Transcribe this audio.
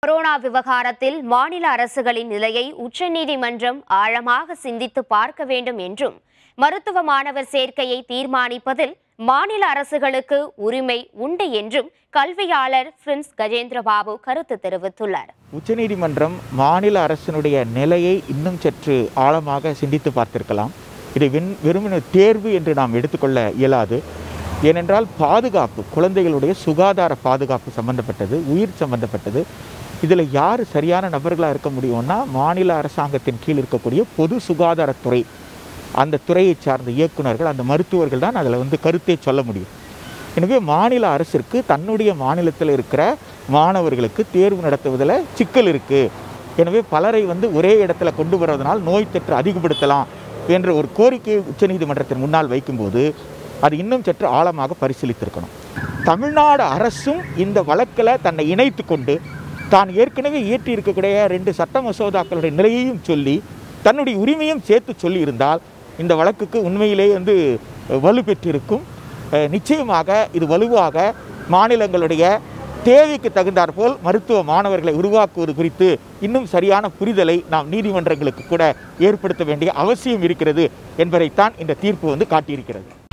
corona விவகாரத்தில் மாநில அரசுகளின் நிலையை உச்சநீதிமன்றம் ஆழமாக சிந்தித்து பார்க்க வேண்டும் என்றும் மருத்துவ மாணவர் சேர்க்கையை தீர்மானிப்பதில் மாநில அரசுகளுக்கு உரிமை உண்டு என்றும் கல்வியாளர் பிரின்ஸ் கஜேந்திரபாபு கருத்து தெரிவித்துள்ளார் உச்சநீதிமன்றம் மாநில அரசினுடைய நிலையை இன்னும் சற்று ஆழமாக சிந்தித்து பார்த்திருக்கலாம் இதை வென் வெறுமனே தேர்வு என்று நாம் எடுத்துக்கொள்ள இயலாது ஏனென்றால் பாதுகாப்பு குழந்தைகளுடைய சுகாதார பாதுகாப்பு சம்பந்தப்பட்டது உயிர் சம்பந்தப்பட்டது இதில் யார் சரியான நபர்களாக இருக்க முடியும்னா மாநில அரசாங்கத்தின் கீழ் இருக்கக்கூடிய பொது சுகாதாரத்துறை அந்த துறையை சார்ந்த இயக்குனர்கள் அந்த மருத்துவர்கள் தான் அதில் வந்து கருத்தை சொல்ல முடியும் எனவே மாநில அரசிற்கு தன்னுடைய மாநிலத்தில் இருக்கிற மாணவர்களுக்கு தேர்வு நடத்துவதில் சிக்கல் இருக்குது எனவே பலரை வந்து ஒரே இடத்துல கொண்டு வருவதனால் நோய் தொற்று அதிகப்படுத்தலாம் என்ற ஒரு கோரிக்கையை உச்சநீதிமன்றத்தின் முன்னால் வைக்கும்போது அது இன்னும் சற்று ஆழமாக பரிசீலித்திருக்கணும் தமிழ்நாடு அரசும் இந்த வழக்கில் தன்னை இணைத்து கொண்டு தான் ஏற்கனவே இயற்றி இருக்கக்கூடிய ரெண்டு சட்ட மசோதாக்களுடைய நிலையையும் சொல்லி தன்னுடைய உரிமையும் சேர்த்து சொல்லி இருந்தால் இந்த வழக்குக்கு உண்மையிலே வந்து வலுப்பெற்றிருக்கும் அஹ் நிச்சயமாக இது வலுவாக மாநிலங்களுடைய தேவைக்கு தகுந்தாற்போல் மருத்துவ மாணவர்களை உருவாக்குவது குறித்து இன்னும் சரியான புரிதலை நாம் நீதிமன்றங்களுக்கு கூட ஏற்படுத்த வேண்டிய அவசியம் இருக்கிறது என்பதைத்தான் இந்த தீர்ப்பு வந்து காட்டியிருக்கிறது